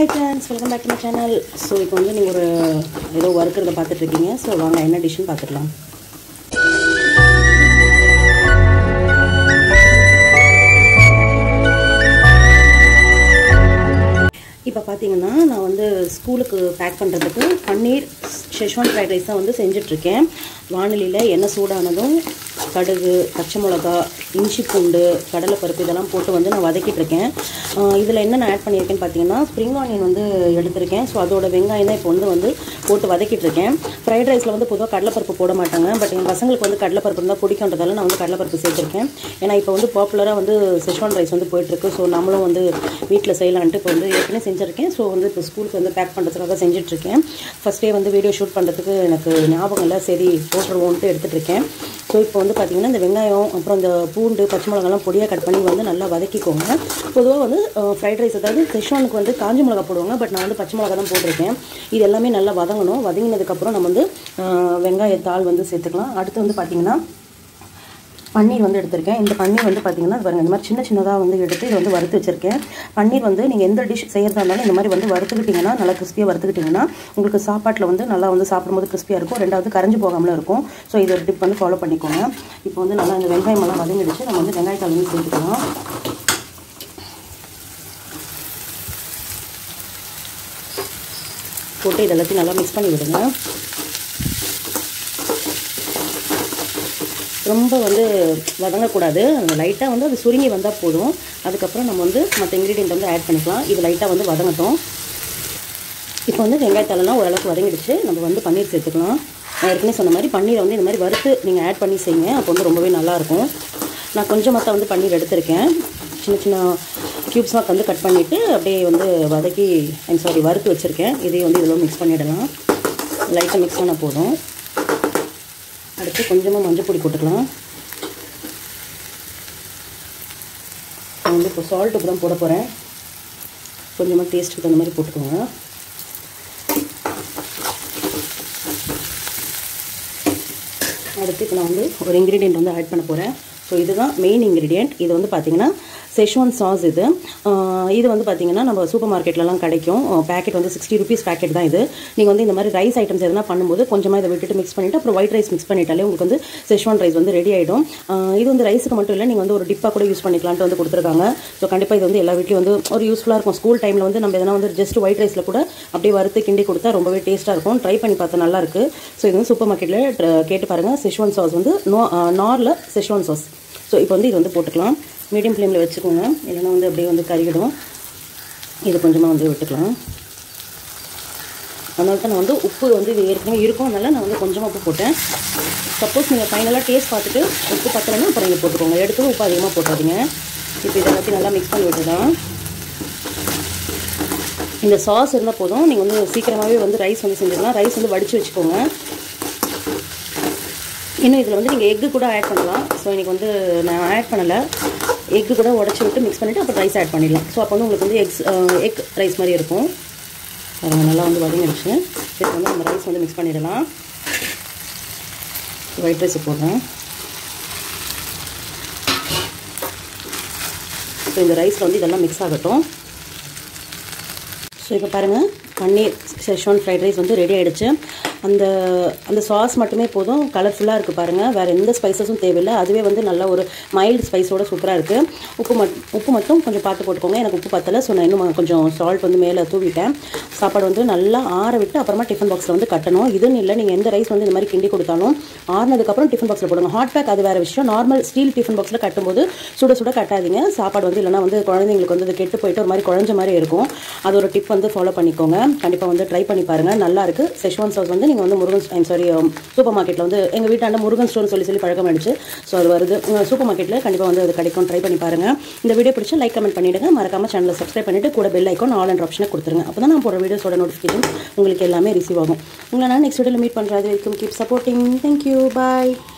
high friends welcome back to my channel so இப்போ வந்து நீங்கள் ஒரு ஏதோ வறுக்கிறத பார்த்துட்டு இருக்கீங்க ஸோ வாங்க என்ன டிஷ்ஷுன்னு பார்த்துக்கலாம் இப்போ பார்த்தீங்கன்னா நான் வந்து ஸ்கூலுக்கு பேக் பண்ணுறதுக்கு பன்னீர் ஷெஷ்வான் ஃப்ரைட் ரைஸ் தான் வந்து செஞ்சிட்ருக்கேன் வானிலையில் எண்ணெய் சூடானதும் கடுகு பச்சை மிளகா இஞ்சி பூண்டு கடலைப்பருப்பு இதெல்லாம் போட்டு வந்து நான் வதக்கிட்டு இருக்கேன் இதில் என்ன நான் ஆட் பண்ணியிருக்கேன்னு பார்த்தீங்கன்னா ஸ்ப்ரிங் ஆனியன் வந்து எடுத்திருக்கேன் ஸோ அதோட வெங்காயம் தான் இப்போ வந்து வந்து போட்டு வதக்கிட்டு இருக்கேன் ஃப்ரைட் ரைஸில் வந்து பொதுவாக கடலைப்பருப்பு போட மாட்டாங்க பட் என் பசங்களுக்கு வந்து கடலைப்பருப்பு இருந்தால் பிடிக்குன்றதால நான் வந்து கடலைப்பருப்பு சேர்த்துருக்கேன் ஏன்னா இப்போ வந்து பாப்புலராக வந்து செஷ்வான் ரைஸ் வந்து போயிட்டுருக்கு ஸோ நம்மளும் வந்து வீட்டில் செய்யலான்ட்டு இப்போ வந்து ஏற்கனவே செஞ்சுருக்கேன் ஸோ வந்து இப்போ ஸ்கூலுக்கு வந்து பேக் பண்ணுறதுக்காக செஞ்சுட்ருக்கேன் ஃபஸ்ட்டே வந்து வீடியோ ஷூட் பண்ணுறதுக்கு எனக்கு ஞாபகம் இல்லை சரி போட்டுருவோன்ட்டு எடுத்துகிட்டு இருக்கேன் ஸோ இப்போ வந்து பார்த்திங்கன்னா இந்த வெங்காயம் அப்புறம் இந்த பூண்டு பச்சை மிளகாலாம் பொடியாக கட் பண்ணி வந்து நல்லா வதக்கிக்கோங்க பொதுவாக வந்து ஃப்ரைட் ரைஸ் அதாவது செஷ்வானுக்கு வந்து காஞ்ச மிளகா போடுவாங்க பட் நான் வந்து பச்சை மிளகா தான் போட்டிருக்கேன் இது எல்லாமே நல்லா வதங்கணும் வதங்கினதுக்கப்புறம் நம்ம வந்து வெங்காயத்தாள் வந்து சேர்த்துக்கலாம் அடுத்து வந்து பார்த்திங்கன்னா பன்னீர் வந்து எடுத்திருக்கேன் இந்த பன்னீர் வந்து பார்த்தீங்கன்னா பாருங்கள் இந்த மாதிரி சின்ன சின்னதாக வந்து எடுத்து இதை வந்து வறுத்து வச்சிருக்கேன் பன்னீர் வந்து நீங்கள் எந்த டிஷ் செய்கிறதா இருந்தாலும் இந்த மாதிரி வந்து வறுத்துக்கிட்டிங்கன்னா நல்லா கிறிஸ்பியாக வறுத்துக்கிட்டிங்கன்னா உங்களுக்கு சாப்பாட்டில் வந்து நல்லா வந்து சாப்பிடும்போது கிறிஸ்பியாக இருக்கும் ரெண்டாவது கரைஞ்சி போகாமலும் இருக்கும் ஸோ இது ஒரு டிப் வந்து ஃபாலோ பண்ணிக்கோங்க இப்போ வந்து நல்லா இந்த வெங்காயமெல்லாம் வதங்கிடுச்சு நம்ம வந்து வெங்காயத்தால் வந்து சேர்த்துக்கலாம் போட்டு இது எல்லாத்தையும் நல்லா மிக்ஸ் பண்ணி விடுங்க ரொம்ப வந்து வதங்கக்கூடாது லைட்டாக வந்து அது சுருங்கி வந்தால் போதும் அதுக்கப்புறம் நம்ம வந்து மற்ற இன்க்ரீடியன்ட் வந்து ஆட் பண்ணிக்கலாம் இது லைட்டாக வந்து வதங்கட்டும் இப்போ வந்து வெங்காயத்தாலெல்லாம் ஓரளவுக்கு வதங்கிடுச்சு நம்ம வந்து பன்னீர் சேர்த்துக்கலாம் நான் ஏற்கனவே சொன்ன மாதிரி பன்னீரை வந்து இந்த மாதிரி வறுத்து நீங்கள் ஆட் பண்ணி செய்யுங்க அப்போ வந்து ரொம்பவே நல்லாயிருக்கும் நான் கொஞ்சம் மொத்தம் வந்து பன்னீர் எடுத்திருக்கேன் சின்ன சின்ன க்யூப்ஸ்லாம் வந்து கட் பண்ணிவிட்டு அப்படியே வந்து வதக்கி ஐம் சாரி வறுத்து வச்சுருக்கேன் இதையும் வந்து இதில் மிக்ஸ் பண்ணிடலாம் லைட்டாக மிக்ஸ் பண்ணால் போதும் அடுத்து கொஞ்சமாக மஞ்சள் பொடி போட்டுக்கலாம் நான் வந்து இப்போ சால்ட் அப்புறம் போட போகிறேன் கொஞ்சமாக டேஸ்ட்டுக்கு தகுந்த மாதிரி போட்டுக்கோங்க அடுத்து இப்போ நான் வந்து ஒரு இன்க்ரீடியண்ட் வந்து ஆட் பண்ண போகிறேன் ஸோ இதுதான் மெயின் இன்க்ரீடியண்ட் இது வந்து பார்த்திங்கன்னா செஷ்வான் சாஸ் இது இது வந்து பார்த்திங்கன்னா நம்ம சூப்பர் மார்க்கெட்லலாம் கிடைக்கும் பேக்கெட் வந்து சிக்ஸ்டி ருபீஸ் பேக்கெட் தான் இது நீங்கள் வந்து இந்த மாதிரி ரைஸ் ஐட்டம்ஸ் எதனா பண்ணும்போது கொஞ்சமாக இதை விட்டுட்டு மிக்ஸ் பண்ணிவிட்டு அப்புறம் ஒயிட் ரைஸ் மிக்ஸ் பண்ணிட்டாலே உங்களுக்கு வந்து செஷ்வான் ரைஸ் வந்து ரெடி ஆகிடும் இது வந்து ரைஸுக்கு மட்டும் இல்லை நீங்கள் வந்து ஒரு டிப்பாக கூட யூஸ் பண்ணிக்கலான்ட்டு வந்து கொடுத்துருக்காங்க ஸோ கண்டிப்பாக இது வந்து எல்லா வீட்லையும் வந்து ஒரு யூஸ்ஃபுல்லாக இருக்கும் ஸ்கூல் டைமில் வந்து நம்ம எதனா வந்து ஜஸ்ட் ஒயிட் ரைஸில் கூட அப்படியே வறுத்து கிண்டி கொடுத்தா ரொம்பவே டேஸ்ட்டாக இருக்கும் ட்ரை பண்ணி பார்த்தா நல்லாயிருக்கு ஸோ இது வந்து சூப்பர் மார்க்கெட்டில் கேட்டு பாருங்கள் செஷ்வான் சாஸ் வந்து நோ நாரில் செஷ்வான் சாஸ் ஸோ இப்போ வந்து இது வந்து போட்டுக்கலாம் மீடியம் ஃப்ளேமில் வச்சுக்கோங்க இல்லைனா வந்து அப்படியே வந்து கருகிடும் இது கொஞ்சமாக வந்து விட்டுக்கலாம் அதனால தான் நான் வந்து உப்பு வந்து இது ஏற்கனவே இருக்கும் அதனால நான் வந்து கொஞ்சமாக உப்பு போட்டேன் சப்போஸ் நீங்கள் ஃபைனலாக டேஸ்ட் பார்த்துட்டு உப்பு பத்தலைன்னா அப்புறம் நீங்கள் போட்டுக்கோங்க எடுத்து உப்பு அதிகமாக போட்டாதீங்க இப்போ இதை எல்லாத்தையும் நல்லா மிக்ஸ் பண்ணி விட்டுதான் இந்த சாஸ் இருந்தால் போதும் நீங்கள் வந்து சீக்கிரமாகவே வந்து ரைஸ் வந்து செஞ்சிடலாம் ரைஸ் வந்து வடித்து வச்சுக்கோங்க இன்னும் இதில் வந்து நீங்கள் எக்கு கூட ஆட் பண்ணலாம் ஸோ இன்றைக்கி வந்து நான் ஆட் பண்ணலை எக்கு கூட உடச்சி விட்டு மிக்ஸ் பண்ணிவிட்டு அப்புறம் ரைஸ் ஆட் பண்ணிடலாம் ஸோ அப்போ வந்து உங்களுக்கு வந்து எக்ஸ் எக் ரைஸ் மாதிரி இருக்கும் அது நல்லா வந்து வதங்கிடுச்சு இப்போ வந்து நம்ம ரைஸ் வந்து மிக்ஸ் பண்ணிடலாம் ஒயிட் ரைஸ் போடுறேன் ஸோ இந்த ரைஸில் வந்து இதெல்லாம் மிக்ஸ் ஆகட்டும் ஸோ இப்போ பாருங்கள் பன்னீர் செஷ்வான் ஃப்ரைட் ரைஸ் வந்து ரெடி ஆகிடுச்சு அந்த அந்த சாஸ் மட்டுமே போதும் கலர்ஃபுல்லாக இருக்குது பாருங்கள் வேறு எந்த ஸ்பைசஸும் தேவையில்லை அதுவே வந்து நல்ல ஒரு மைல்டு ஸ்பைஸோட சூப்பராக இருக்குது உப்பு மட் உப்பு மட்டும் கொஞ்சம் பார்த்து போட்டுக்கோங்க எனக்கு உப்பு பத்தலை ஸோ நான் இன்னும் கொஞ்சம் சால்ட் வந்து மேலே தூவிட்டேன் சாப்பாடு வந்து நல்லா ஆற விட்டு அப்புறமா டிஃபன் பாக்ஸில் வந்து கட்டணும் இதுன்னு இல்லை நீங்கள் எந்த ரைஸ் வந்து இந்த மாதிரி கிண்டி கொடுத்தாலும் ஆறுனதுக்கப்புறம் டிஃபன் பாக்ஸில் போடுங்க ஹாட் பேக் அது வேறு விஷயம் நார்மல் ஸ்டீல் டிஃபன் பாக்ஸில் கட்டும்போது சுட சுட கட்டாதீங்க சாப்பாடு வந்து இல்லைனா வந்து குழந்தைங்களுக்கு வந்து அது கெட்டு போயிட்டு ஒரு மாதிரி குழஞ்ச மாதிரி இருக்கும் அது ஒரு டிப் வந்து ஃபாலோ பண்ணிக்கோங்க கண்டிப்பாக வந்து ட்ரை பண்ணி பாருங்கள் நல்லா இருக்குது செஷ்வான் சாஸ் வந்து நீங்கள் வந்து முருகன் ஐம் சாரி சூப்பர் மார்க்கெட்டில் வந்து எங்கள் வீட்டாண்ட முருகன் ஸ்டோர்னு சொல்லி சொல்லி பழக்கம் ஆயிடுச்சு ஸோ அது வருது சூப்பர் மார்க்கெட்டில் கண்டிப்பாக வந்து அது கிடைக்கும் ட்ரை பண்ணி பாருங்கள் இந்த வீடியோ பிடிச்சி லைக் கமெண்ட் பண்ணிவிடுங்க மறக்காமல் சேனலை சப்ஸ்கிரைப் பண்ணிவிட்டு கூட பெல் ஐக்கான் ஆல் அண்ட் ஆப்ஷனை கொடுத்துருங்க அப்போ தான் நான் போகிற வீடியோஸோட நோட்டிஃபிகேஷன் உங்களுக்கு எல்லாமே ரிசீவ் ஆகும் உங்களை நான் நெக்ஸ்ட் வீடியோவில் மீட் பண்ணுறது வரைக்கும் கீப் சப்போர்ட்டிங் தேங்க்யூ பாய்